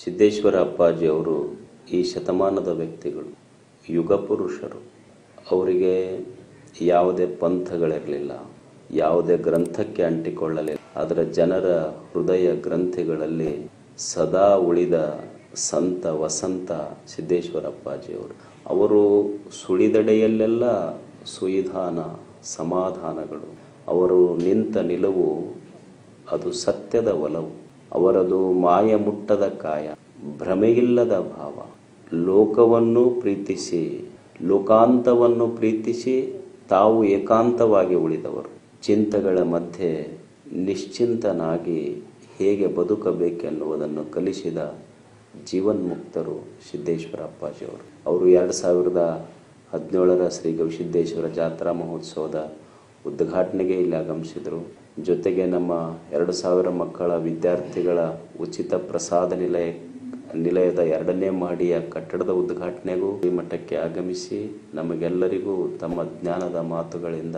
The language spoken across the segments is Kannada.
ಸಿದ್ದೇಶ್ವರ ಅಪ್ಪಾಜಿ ಅವರು ಈ ಶತಮಾನದ ವ್ಯಕ್ತಿಗಳು ಯುಗ ಪುರುಷರು ಅವರಿಗೆ ಯಾವುದೇ ಪಂಥಗಳಿರಲಿಲ್ಲ ಯಾವುದೇ ಗ್ರಂಥಕ್ಕೆ ಅಂಟಿಕೊಳ್ಳಲಿಲ್ಲ ಅದರ ಜನರ ಹೃದಯ ಗ್ರಂಥಿಗಳಲ್ಲಿ ಸದಾ ಉಳಿದ ಸಂತ ವಸಂತ ಸಿದ್ದೇಶ್ವರ ಅಪ್ಪಾಜಿಯವರು ಅವರು ಸುಳಿದಡೆಯಲ್ಲೆಲ್ಲ ಸುವಿಧಾನ ಸಮಾಧಾನಗಳು ಅವರು ನಿಂತ ನಿಲುವು ಅದು ಸತ್ಯದ ಒಲವು ಅವರದು ಮಾಯ ಮುಟ್ಟದ ಕಾಯ ಭ್ರಮೆಯಿಲ್ಲದ ಭಾವ ಲೋಕವನ್ನು ಪ್ರೀತಿಸಿ ಲೋಕಾಂತವನ್ನು ಪ್ರೀತಿಸಿ ತಾವು ಏಕಾಂತವಾಗಿ ಉಳಿದವರು ಚಿಂತೆಗಳ ಮಧ್ಯೆ ನಿಶ್ಚಿಂತನಾಗಿ ಹೇಗೆ ಬದುಕಬೇಕೆನ್ನುವುದನ್ನು ಕಲಿಸಿದ ಜೀವನ್ಮುಕ್ತರು ಸಿದ್ದೇಶ್ವರ ಅಪ್ಪಾಜಿಯವರು ಅವರು ಎರಡು ಸಾವಿರದ ಹದಿನೇಳರ ಶ್ರೀ ಗವಿಸಿದ್ದೇಶ್ವರ ಜಾತ್ರಾ ಮಹೋತ್ಸವದ ಉದ್ಘಾಟನೆಗೆ ಇಲ್ಲಿ ಆಗಮಿಸಿದರು ಜೊತೆಗೆ ನಮ್ಮ ಎರಡು ಸಾವಿರ ಮಕ್ಕಳ ವಿದ್ಯಾರ್ಥಿಗಳ ಉಚಿತ ಪ್ರಸಾದ ನಿಲಯ ನಿಲಯದ ಎರಡನೇ ಮಹಡಿಯ ಕಟ್ಟಡದ ಉದ್ಘಾಟನೆಗೂ ಈ ಮಠಕ್ಕೆ ಆಗಮಿಸಿ ನಮಗೆಲ್ಲರಿಗೂ ತಮ್ಮ ಜ್ಞಾನದ ಮಾತುಗಳಿಂದ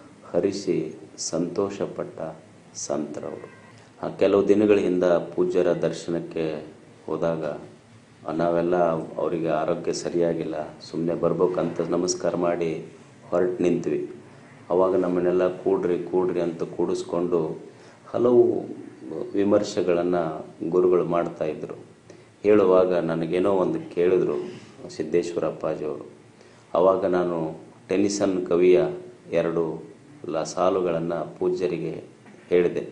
ಹರಿಸಿ ಸಂತೋಷಪಟ್ಟ ಸಂತರವರು ಆ ಕೆಲವು ದಿನಗಳ ಹಿಂದ ಪೂಜ್ಯರ ದರ್ಶನಕ್ಕೆ ಹೋದಾಗ ನಾವೆಲ್ಲ ಅವರಿಗೆ ಆರೋಗ್ಯ ಸರಿಯಾಗಿಲ್ಲ ಸುಮ್ಮನೆ ಬರ್ಬೇಕಂತ ನಮಸ್ಕಾರ ಮಾಡಿ ಹೊರಟು ನಿಂತ್ವಿ ಅವಾಗ ನಮ್ಮನ್ನೆಲ್ಲ ಕೂಡ್ರಿ ಕೂಡ್ರಿ ಅಂತ ಕೂಡಿಸ್ಕೊಂಡು ಹಲವು ವಿಮರ್ಶೆಗಳನ್ನು ಗುರುಗಳು ಮಾಡ್ತಾ ಇದ್ರು ಹೇಳುವಾಗ ನನಗೇನೋ ಒಂದು ಕೇಳಿದ್ರು ಸಿದ್ದೇಶ್ವರ ಅಪ್ಪಾಜಿಯವರು ಆವಾಗ ನಾನು ಟೆನಿಸನ್ ಕವಿಯ ಎರಡು ಲ ಸಾಲುಗಳನ್ನು ಪೂಜ್ಯರಿಗೆ ಹೇಳಿದೆ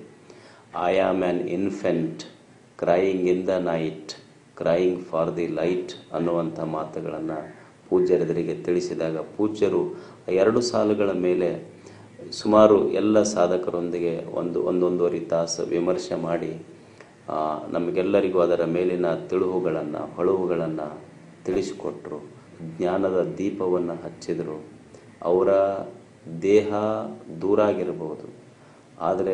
I am an infant crying in the night crying for the light ಅನ್ನುವಂಥ ಮಾತುಗಳನ್ನು ಪೂಜ್ಯರೆದುರಿಗೆ ತಿಳಿಸಿದಾಗ ಪೂಜ್ಯರು ಎರಡು ಸಾಲುಗಳ ಮೇಲೆ ಸುಮಾರು ಎಲ್ಲ ಸಾಧಕರೊಂದಿಗೆ ಒಂದು ಒಂದೊಂದೂವರೆ ತಾಸು ವಿಮರ್ಶೆ ಮಾಡಿ ನಮಗೆಲ್ಲರಿಗೂ ಅದರ ಮೇಲಿನ ತಿಳುವುಗಳನ್ನು ಹೊಳವುಗಳನ್ನು ತಿಳಿಸಿಕೊಟ್ರು ಜ್ಞಾನದ ದೀಪವನ್ನು ಹಚ್ಚಿದರು ಅವರ ದೇಹ ದೂರ ಆಗಿರಬಹುದು ಆದರೆ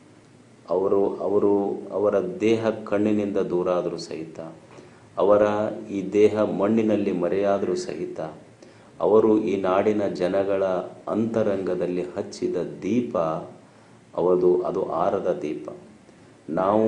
ಅವರು ಅವರು ಅವರ ದೇಹ ಕಣ್ಣಿನಿಂದ ದೂರ ಆದರೂ ಸಹಿತ ಅವರ ಈ ದೇಹ ಮಣ್ಣಿನಲ್ಲಿ ಮರೆಯಾದರೂ ಸಹಿತ ಅವರು ಈ ನಾಡಿನ ಜನಗಳ ಅಂತರಂಗದಲ್ಲಿ ಹಚ್ಚಿದ ದೀಪ ಅವದು ಅದು ಆರದ ದೀಪ ನಾವು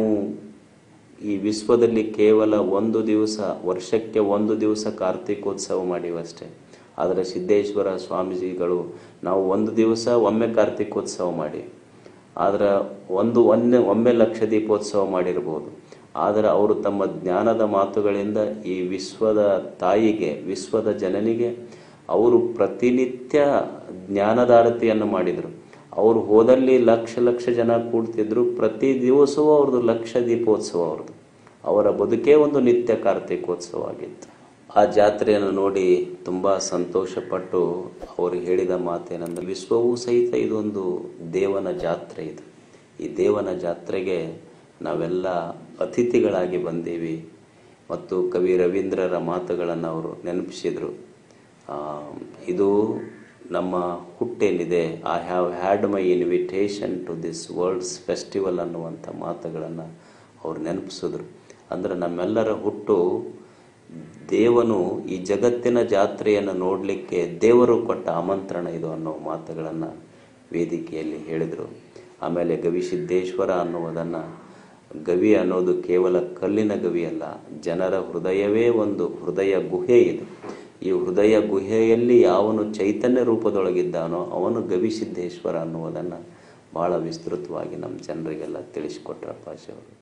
ಈ ವಿಶ್ವದಲ್ಲಿ ಕೇವಲ ಒಂದು ದಿವಸ ವರ್ಷಕ್ಕೆ ಒಂದು ದಿವಸ ಕಾರ್ತಿಕೋತ್ಸವ ಮಾಡಿವಷ್ಟೇ ಆದರೆ ಸಿದ್ದೇಶ್ವರ ಸ್ವಾಮೀಜಿಗಳು ನಾವು ಒಂದು ದಿವಸ ಒಮ್ಮೆ ಕಾರ್ತಿಕೋತ್ಸವ ಮಾಡಿ ಆದರೆ ಒಂದು ಒನ್ನೆ ಒಮ್ಮೆ ಲಕ್ಷ ದೀಪೋತ್ಸವ ಮಾಡಿರ್ಬೋದು ಆದರೆ ಅವರು ತಮ್ಮ ಜ್ಞಾನದ ಮಾತುಗಳಿಂದ ಈ ವಿಶ್ವದ ತಾಯಿಗೆ ವಿಶ್ವದ ಜನನಿಗೆ ಅವರು ಪ್ರತಿನಿತ್ಯ ಜ್ಞಾನದಾರತಿಯನ್ನು ಮಾಡಿದರು ಅವರು ಹೋದಲ್ಲಿ ಲಕ್ಷ ಲಕ್ಷ ಜನ ಕೂಡ್ತಿದ್ರು ಪ್ರತಿ ದಿವಸವೂ ಅವ್ರದ್ದು ಲಕ್ಷ ದೀಪೋತ್ಸವ ಅವ್ರದ್ದು ಅವರ ಬದುಕೇ ಒಂದು ನಿತ್ಯ ಕಾರ್ತಿಕೋತ್ಸವ ಆಗಿತ್ತು ಆ ಜಾತ್ರೆಯನ್ನು ನೋಡಿ ತುಂಬ ಸಂತೋಷಪಟ್ಟು ಅವರು ಹೇಳಿದ ಮಾತೇನೆಂದರೆ ವಿಶ್ವವೂ ಸಹಿತ ಇದೊಂದು ದೇವನ ಜಾತ್ರೆ ಇದು ಈ ದೇವನ ಜಾತ್ರೆಗೆ ನಾವೆಲ್ಲ ಅತಿಥಿಗಳಾಗಿ ಬಂದೀವಿ ಮತ್ತು ಕವಿ ರವೀಂದ್ರರ ಮಾತುಗಳನ್ನು ಅವರು ನೆನಪಿಸಿದರು ಇದು ನಮ್ಮ ಹುಟ್ಟೇನಿದೆ I have had my invitation to this world's festival ಅನ್ನುವಂಥ ಮಾತುಗಳನ್ನು ಅವ್ರು ನೆನಪಿಸಿದ್ರು ಅಂದರೆ ನಮ್ಮೆಲ್ಲರ ಹುಟ್ಟು ದೇವನು ಈ ಜಗತ್ತಿನ ಜಾತ್ರೆಯನ್ನು ನೋಡಲಿಕ್ಕೆ ದೇವರು ಕೊಟ್ಟ ಆಮಂತ್ರಣ ಇದು ಅನ್ನೋ ಮಾತುಗಳನ್ನು ವೇದಿಕೆಯಲ್ಲಿ ಹೇಳಿದರು ಆಮೇಲೆ ಗವಿಸಿದ್ದೇಶ್ವರ ಅನ್ನುವುದನ್ನು ಗವಿ ಅನ್ನೋದು ಕೇವಲ ಕಲ್ಲಿನ ಗವಿ ಅಲ್ಲ ಜನರ ಹೃದಯವೇ ಒಂದು ಹೃದಯ ಗುಹೆ ಇದು ಈ ಹೃದಯ ಗುಹೆಯಲ್ಲಿ ಯಾವನು ಚೈತನ್ಯ ರೂಪದೊಳಗಿದ್ದಾನೋ ಅವನು ಗವಿಸಿದ್ದೇಶ್ವರ ಅನ್ನುವುದನ್ನು ಬಹಳ ವಿಸ್ತೃತವಾಗಿ ನಮ್ಮ ಜನರಿಗೆಲ್ಲ ತಿಳಿಸಿಕೊಟ್ರಪ್ಪ ಅವರು